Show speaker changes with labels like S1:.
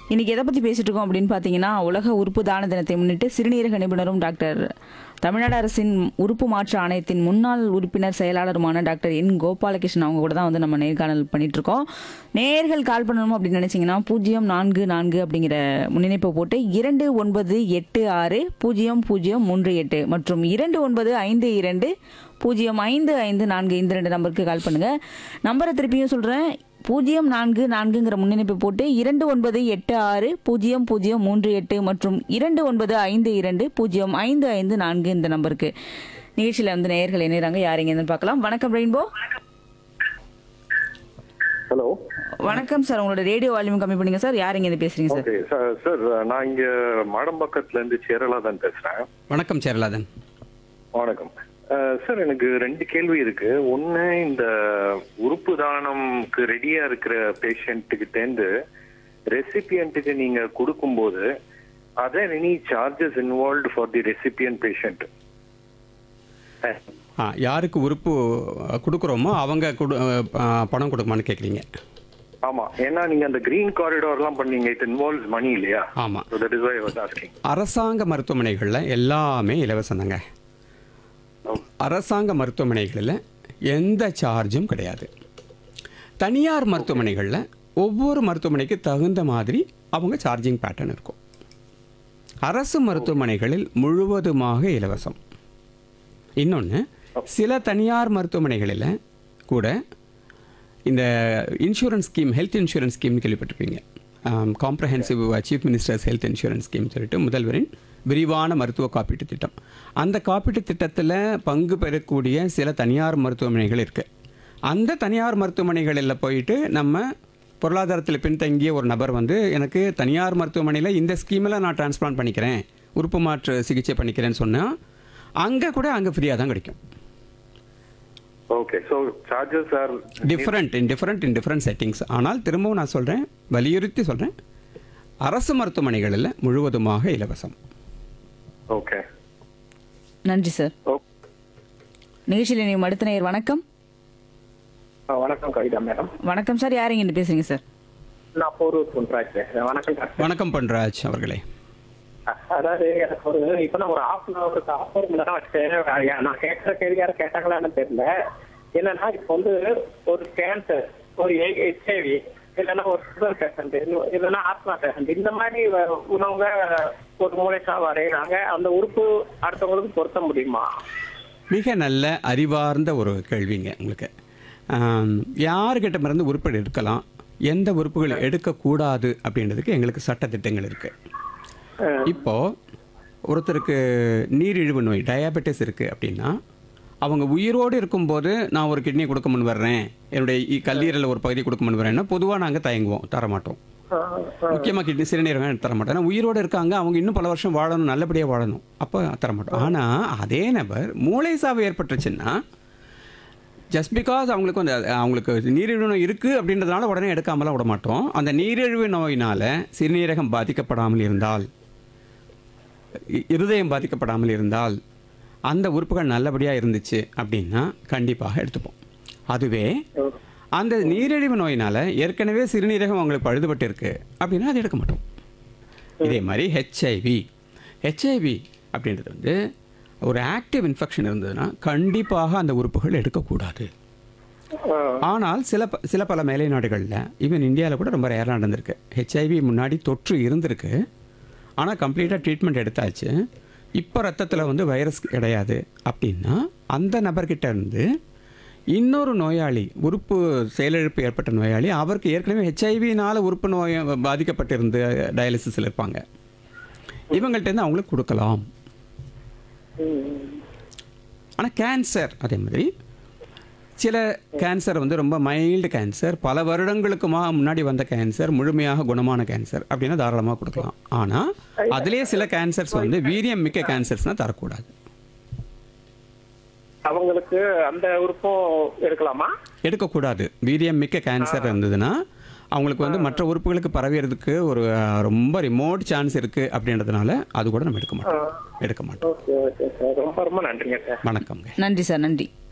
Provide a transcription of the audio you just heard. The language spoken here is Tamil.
S1: இன்னைக்கு எதை பற்றி பேசிட்டு இருக்கோம் அப்படின்னு பார்த்தீங்கன்னா உலக உறுப்பு தான தினத்தை முன்னிட்டு சிறுநீரக நிபுணரும் டாக்டர் தமிழ்நாடு அரசின் உறுப்பு மாற்று ஆணையத்தின் முன்னாள் உறுப்பினர் செயலாளருமான டாக்டர் என் கோபாலகிருஷ்ணன் அவங்க கூட தான் வந்து நம்ம நேர்காணல் பண்ணிட்டு இருக்கோம் நேர்கள் கால் பண்ணணும் அப்படின்னு நினைச்சீங்கன்னா பூஜ்ஜியம் நான்கு நான்கு அப்படிங்கிற முன்னிணைப்பை போட்டு இரண்டு ஒன்பது எட்டு ஆறு பூஜ்ஜியம் பூஜ்ஜியம் மூன்று எட்டு மற்றும் இரண்டு ஒன்பது ஐந்து இரண்டு பூஜ்ஜியம் ஐந்து ஐந்து நான்கு இந்த ரெண்டு நம்பருக்கு கால் பண்ணுங்க நம்பரை திருப்பியும் சொல்றேன் பூஜ்ஜியம் நான்கு நான்குங்கிற முன்னிணைப்பை போட்டு இரண்டு ஒன்பது எட்டு ஆறு பூஜ்ஜியம் பூஜ்ஜியம் மூன்று எட்டு மற்றும் இரண்டு ஒன்பது ஐந்து இரண்டு பூஜ்ஜியம் ஐந்து ஐந்து நான்கு இந்த நம்பருக்கு நிகழ்ச்சியில் வந்து நேயர்கள் இணைகிறாங்க யார் எங்கேருந்து பார்க்கலாம் வணக்கம் ரெயின்போ
S2: ஹலோ
S1: வணக்கம் சார் உங்களோட ரேடியோ வால்யூம் கம்மி பண்ணுங்க சார் யார் எங்கேருந்து பேசுறீங்க சார்
S2: ஓகே சார் சார் நான் இங்க மாடம்பாக்கத்துல இருந்து சேரலா தான் பேசுறேன்
S3: வணக்கம் சேரலாதன்
S2: வணக்கம் அஹ், சார் எனக்கு ரெண்டு கேள்வி இருக்கு ஒன்னு இந்த உறுப்பு தானம்க்கு ரெடியா இருக்கிற பேஷண்ட்டுக்கிட்டேருந்து ரெசிபியன்ட்டுக்கு நீங்க கொடுக்கும்போது other any charges involved for the recipient patient
S3: ah யாருக்கு உறுப்பு கொடுக்குறோமோ அவங்க கொடு ஆ, பணம் கொடுக்குமான்னு கேட்குறீங்க
S2: ஆமா ஏன்னா நீங்க அந்த கிரீன் காரிடார்லாம் பண்ணீங்க இட் இன்வால்வ்ஸ் மணி இல்லையா
S3: ஆமாம்
S2: So that is why I was asking.
S3: அரசாங்க மருத்துவமனைகளில் எல்லாமே இலவசம் தாங்க அரசாங்க மருத்துவமனைகளில் எந்த சார்ஜும் கிடையாது தனியார் மருத்துவமனைகளில் ஒவ்வொரு மருத்துவமனைக்கு தகுந்த மாதிரி அவங்க சார்ஜிங் பேட்டர்ன் இருக்கும் அரசு மருத்துவமனைகளில் முழுவதுமாக இலவசம் இன்னொன்று சில தனியார் மருத்துவமனைகளில் கூட இந்த insurance scheme health insurance scheme கேள்விப்பட்டிருப்பீங்க comprehensive chief minister's health insurance scheme சொல்லிட்டு முதல்வரின் விரிவான மருத்துவ காப்பீட்டு திட்டம் அந்த காப்பீட்டு திட்டத்தில் பங்கு பெறக்கூடிய சில தனியார் மருத்துவமனைகள் இருக்குது அந்த தனியார் மருத்துவமனைகளில் போயிட்டு நம்ம பொருளாதாரத்தில் பின்தங்கிய ஒரு நபர் வந்து எனக்கு தனியார் மருத்துவமனையில் இந்த ஸ்கீமில் நான் டிரான்ஸ்பிளான்ட் பண்ணிக்கிறேன் உறுப்பு மாற்று சிகிச்சை பண்ணிக்கிறேன்னு சொன்னால் அங்கே கூட அங்கே ஃப்ரீயாக தான் கிடைக்கும்
S2: Okay, so charges are
S3: different in different in different settings ஆனால் திரும்பவும் நான் சொல்கிறேன் வலியுறுத்தி சொல்கிறேன் அரசு மருத்துவமனைகளில் முழுவதுமாக இலவசம்
S2: okay.
S1: நன்றி சார்
S2: Oh.
S1: நிகழ்ச்சியில் நீ அடுத்த நேயர் வணக்கம்
S4: வணக்கம் கவிதா மேடம்
S1: வணக்கம் சார் யார் எங்கேருந்து பேசுறீங்க சார்
S4: நான் போரூர் பொன்ராஜ் பேசுறேன் வணக்கம் டாக்டர்
S3: வணக்கம் பண்ராஜ் அவர்களே
S4: அ- அதாவது எனக்கு ஒரு இப்ப நான் ஒரு ஹாஃப் அன் ஹவருக்கு ஹாஃப் அன் தான் வச்சேன் அஹ் நான் கேட்கற கேள்வி யாரும் கேட்டாங்களான்னு தெரியல என்னன்னா இப்போ வந்து ஒரு கேன்சர் ஒரு ஹெச்ஐவி இல்லைன்னா ஒரு சுகர் பேஷண்ட் இல்லைன்னா ஆத்மா பேஷண்ட் இந்த மாதிரி வ- உள்ளவங்க ஒரு மூளைக்கா வரைகிறாங்க அந்த உறுப்பு அடுத்தவங்களுக்கு பொருத்த முடியுமா
S3: மிக நல்ல அறிவார்ந்த ஒரு கேள்விங்க உங்களுக்கு ஆம், யார்கிட்ட இருந்து உறுப்புகள் எடுக்கலாம் எந்த உறுப்புகள் எடுக்கக்கூடாது அப்படின்றதுக்கு எங்களுக்கு சட்டத்திட்டங்கள் இருக்குது இப்போ ஒருத்தருக்கு நீரிழிவு நோய் டயாபெட்டிஸ் இருக்குது அப்படின்னா அவங்க உயிரோடு இருக்கும்போது நான் ஒரு கிட்னி கொடுக்க முன் வர்றேன் என்னுடைய இ- கல்லீரலில் ஒரு பகுதி கொடுக்க முன் வர்றேன்னா பொதுவாக நாங்கள் தயங்குவோம் தரமாட்டோம் முக்கியமாக கிட்னி சிறுநீரகம் தர மாட்டோம் ஏன்னா உயிரோடு இருக்காங்க அவங்க இன்னும் பல வருஷம் வாழணும் நல்லபடியாக வாழணும் அப்போ தர மாட்டோம் ஆனால் அதே நபர் மூளை சாவு ஏற்பட்டுருச்சுன்னா ஜஸ்ட் பிகாஸ் அவங்களுக்கு வந்து அது- அவங்களுக்கு நீரிழிவு நோய் இருக்குது அப்படின்றதுனால உடனே எடுக்காமலாம் விட மாட்டோம் அந்த நீரிழிவு நோயினால் சிறுநீரகம் பாதிக்கப்படாமல் இருந்தால் இ- இருதயம் பாதிக்கப்படாமல் இருந்தால் அந்த உறுப்புகள் நல்லபடியாக இருந்துச்சு அப்படின்னா கண்டிப்பாக எடுத்துப்போம் அதுவே அந்த நீரிழிவு நோயினால் ஏற்கனவே சிறுநீரகம் அவங்களுக்கு பழுதுபட்டு இருக்கு அப்படின்னா அது எடுக்க மாட்டோம் இதே மாதிரி ஹெச்ஐவி ஹெச்ஐவி அப்படின்றது வந்து ஒரு ஆக்டிவ் இன்ஃபெக்ஷன் இருந்ததுன்னா கண்டிப்பாக அந்த உறுப்புகள் எடுக்கக்கூடாது ஆனால் சில ப- சில பல மேலை நாடுகளில் ஈவன் இந்தியாவில் கூட ரொம்ப ரேராக நடந்திருக்கு ஹெச்ஐவி முன்னாடி தொற்று இருந்திருக்கு ஆனால் கம்ப்ளீட்டாக ட்ரீட்மெண்ட் எடுத்தாச்சு இப்போ ரத்தத்தில் வந்து வைரஸ் கிடையாது அப்படின்னா அந்த நபர்கிட்ட இருந்து இன்னொரு நோயாளி உறுப்பு செயலிழப்பு ஏற்பட்ட நோயாளி அவருக்கு ஏற்கனவே ஹெச்ஐவினால் உறுப்பு நோய் பாதிக்கப்பட்டிருந்து டயாலிசிஸில் இருப்பாங்க இவங்கள்ட்ட இருந்து அவங்களுக்கு கொடுக்கலாம் ஆனால் கேன்சர் அதே மாதிரி சில கேன்சர் வந்து ரொம்ப மைல்டு கேன்சர் பல வருடங்களுக்குமா முன்னாடி வந்த கேன்சர் முழுமையாக குணமான கேன்சர் அப்படின்னா தாராளமாக கொடுக்கலாம் ஆனால் அதுலேயே சில கேன்சர்ஸ் வந்து வீரியம் மிக்க கேன்சர்ஸ்னால் தரக்கூடாது
S4: அவங்களுக்கு அந்த உறுப்பும் எடுக்கலாமா
S3: எடுக்கக்கூடாது வீரியம் மிக்க கேன்சர் இருந்ததுன்னா அவங்களுக்கு வந்து மற்ற உறுப்புகளுக்கு பரவிறதுக்கு ஒரு அஹ், ரொம்ப ரிமோட் சான்ஸ் இருக்குது அப்படின்றதுனால அது கூட நம்ம எடுக்க மாட்டோம் எடுக்க மாட்டோம்
S4: ஓகே ஓகே சார் ரொம்ப ரொம்ப நன்றிங்க சார்
S3: வணக்கம்ங்க
S1: நன்றி சார் நன்றி